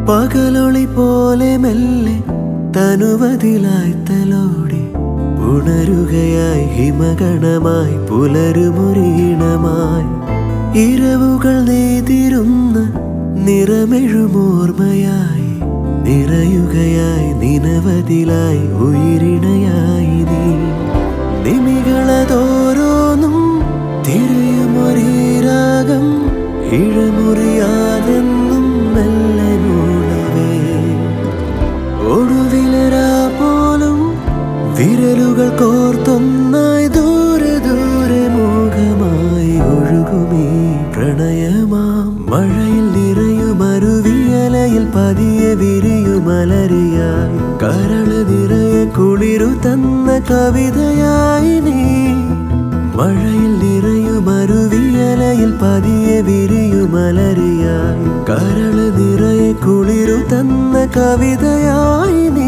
പകലൊളി പോലെ മെല്ലെ തനുവതിലായി തലോടി ഉണരുകയായി ഹിമഗണമായി പുലരുമൊരീണമായി ഇരവുകൾ നെയ്തിരുന്ന നിറമെഴുമോർമ്മയായി നിറയുകയായി നിനവതിലായി ഉയിരിണയായി നീ നിമികളതോരോന്നും തിരയുമൊരീരാഗം ഇഴമുറിയാതെന്നും മെല്ലെ മൂളവേ ഒടുവിലരാ പോലും വിരലുകൾ കോർത്തൊന്നായി ദൂരെ ദൂരെ മോഹമായി ഒഴുകുമീ പ്രണയമാം മഴയിൽ നിറയുമരുവിയലയിൽ പതിയെ വിരിയുമലരിയായി കരള് നിറയെ കുളിരു തന്ന കവിതയായി നീ മഴയിൽ നിറയുമരുവിയലയിൽ പതിയെ വിരിയുമലരിയായി കരള് നിറയെ കുളിരു തന്ന കവിതയായി നീ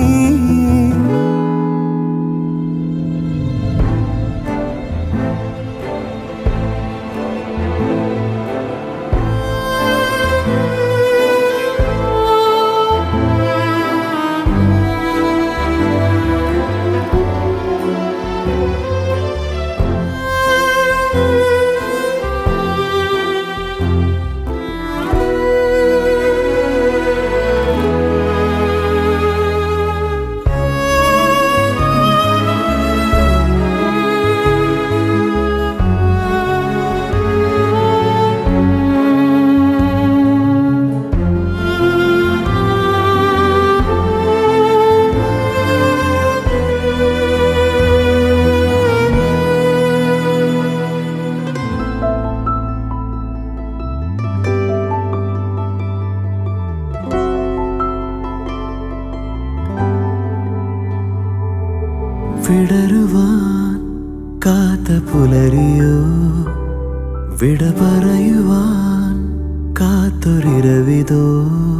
വിടരുവാൻ കാത്ത പുലരിയോ വിട പറയുവാൻ കാത്തൊരിരവിതോ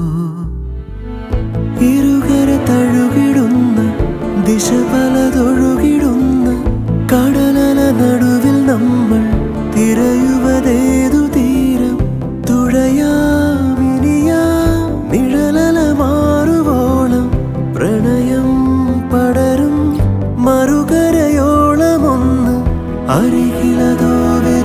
ഇരുകര തഴുകിടുന്ന ദിശ പലതൊഴുകിടുന്ന കടലല നടുവിൽ നമ്മൾ തിരയുവതേതു തീരം തുഴയാമിനിയാ നിഴലല മാറുവോളം പ്രണയം പടരും മറുകരയോളമൊന്ന് അരികിലതോ